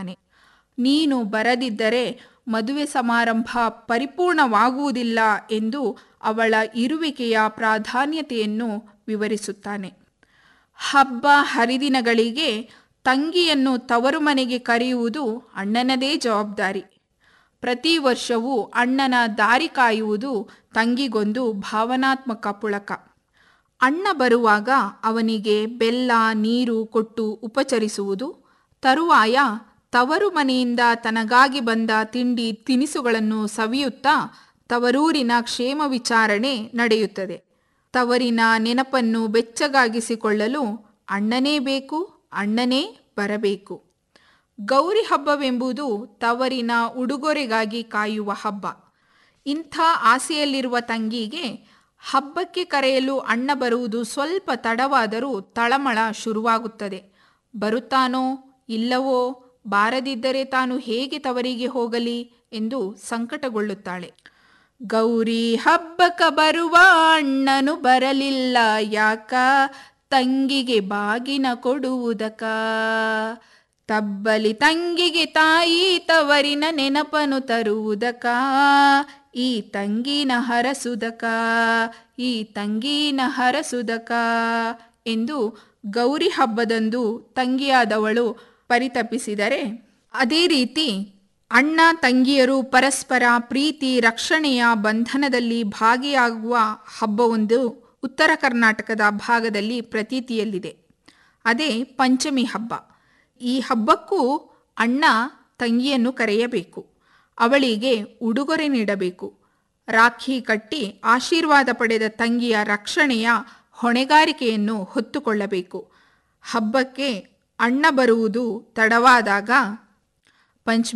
ಹೇಳುತ್ತಾನೆ ನೀನು ಬರದಿದ್ದರೆ ಮದುವೆ ಸಮಾರಂಭ ಪರಿಪೂರ್ಣವಾಗುವುದಿಲ್ಲ ಎಂದು ಅವಳ ಇರುವಿಕೆಯ ಪ್ರಾಧಾನ್ಯತೆಯನ್ನು ವಿವರಿಸುತ್ತಾನೆ ಹಬ್ಬ ಹರಿದಿನಗಳಿಗೆ ತಂಗಿಯನ್ನು ತವರು ಮನೆಗೆ ಕರೆಯುವುದು ಅಣ್ಣನದೇ ಜವಾಬ್ದಾರಿ ಪ್ರತಿ ವರ್ಷವೂ ಅಣ್ಣನ ದಾರಿ ಕಾಯುವುದು ತಂಗಿಗೊಂದು ಭಾವನಾತ್ಮಕ ಪುಳಕ ಅಣ್ಣ ಬರುವಾಗ ಅವನಿಗೆ ಬೆಲ್ಲ ನೀರು ಕೊಟ್ಟು ಉಪಚರಿಸುವುದು ತರುವಾಯ ತವರು ಮನೆಯಿಂದ ತನಗಾಗಿ ಬಂದ ತಿಂಡಿ ತಿನಿಸುಗಳನ್ನು ಸವಿಯುತ್ತಾ ತವರೂರಿನ ಕ್ಷೇಮ ವಿಚಾರಣೆ ನಡೆಯುತ್ತದೆ ತವರಿನ ನೆನಪನ್ನು ಬೆಚ್ಚಗಾಗಿಸಿಕೊಳ್ಳಲು ಅಣ್ಣನೇ ಬೇಕು ಅಣ್ಣನೇ ಬರಬೇಕು ಗೌರಿ ಹಬ್ಬವೆಂಬುದು ತವರಿನ ಉಡುಗೊರೆಗಾಗಿ ಕಾಯುವ ಹಬ್ಬ ಇಂಥ ಆಸೆಯಲ್ಲಿರುವ ತಂಗಿಗೆ ಹಬ್ಬಕ್ಕೆ ಕರೆಯಲು ಅಣ್ಣ ಬರುವುದು ಸ್ವಲ್ಪ ತಡವಾದರೂ ತಳಮಳ ಶುರುವಾಗುತ್ತದೆ ಬರುತ್ತಾನೋ ಇಲ್ಲವೋ ಬಾರದಿದ್ದರೆ ತಾನು ಹೇಗೆ ತವರಿಗೆ ಹೋಗಲಿ ಎಂದು ಸಂಕಟಗೊಳ್ಳುತ್ತಾಳೆ ಗೌರಿ ಹಬ್ಬಕ ಬರುವ ಅಣ್ಣನು ಬರಲಿಲ್ಲ ಯಾಕ ತಂಗಿಗೆ ಬಾಗಿನ ಕೊಡುವುದಕ ತಬ್ಬಲಿ ತಂಗಿಗೆ ತಾಯಿ ತವರಿನ ನೆನಪನು ತರುವುದಕ ಈ ತಂಗಿನ ಹರಸುದಕ ಈ ತಂಗಿನ ಹರಸುದಕ ಎಂದು ಗೌರಿ ಹಬ್ಬದಂದು ತಂಗಿಯಾದವಳು ಪರಿತಪಿಸಿದರೆ ಅದೇ ರೀತಿ ಅಣ್ಣ ತಂಗಿಯರು ಪರಸ್ಪರ ಪ್ರೀತಿ ರಕ್ಷಣೆಯ ಬಂಧನದಲ್ಲಿ ಭಾಗಿಯಾಗುವ ಹಬ್ಬವೊಂದು ಉತ್ತರ ಕರ್ನಾಟಕದ ಭಾಗದಲ್ಲಿ ಪ್ರತೀತಿಯಲ್ಲಿದೆ ಅದೇ ಪಂಚಮಿ ಹಬ್ಬ ಈ ಹಬ್ಬಕ್ಕೂ ಅಣ್ಣ ತಂಗಿಯನ್ನು ಕರೆಯಬೇಕು ಅವಳಿಗೆ ಉಡುಗೊರೆ ನೀಡಬೇಕು ರಾಖಿ ಕಟ್ಟಿ ಆಶೀರ್ವಾದ ಪಡೆದ ತಂಗಿಯ ರಕ್ಷಣೆಯ ಹೊಣೆಗಾರಿಕೆಯನ್ನು ಹೊತ್ತುಕೊಳ್ಳಬೇಕು ಹಬ್ಬಕ್ಕೆ ಅಣ್ಣ ಬರುವುದು ತಡವಾದಾಗ ಪಂಚಮಿ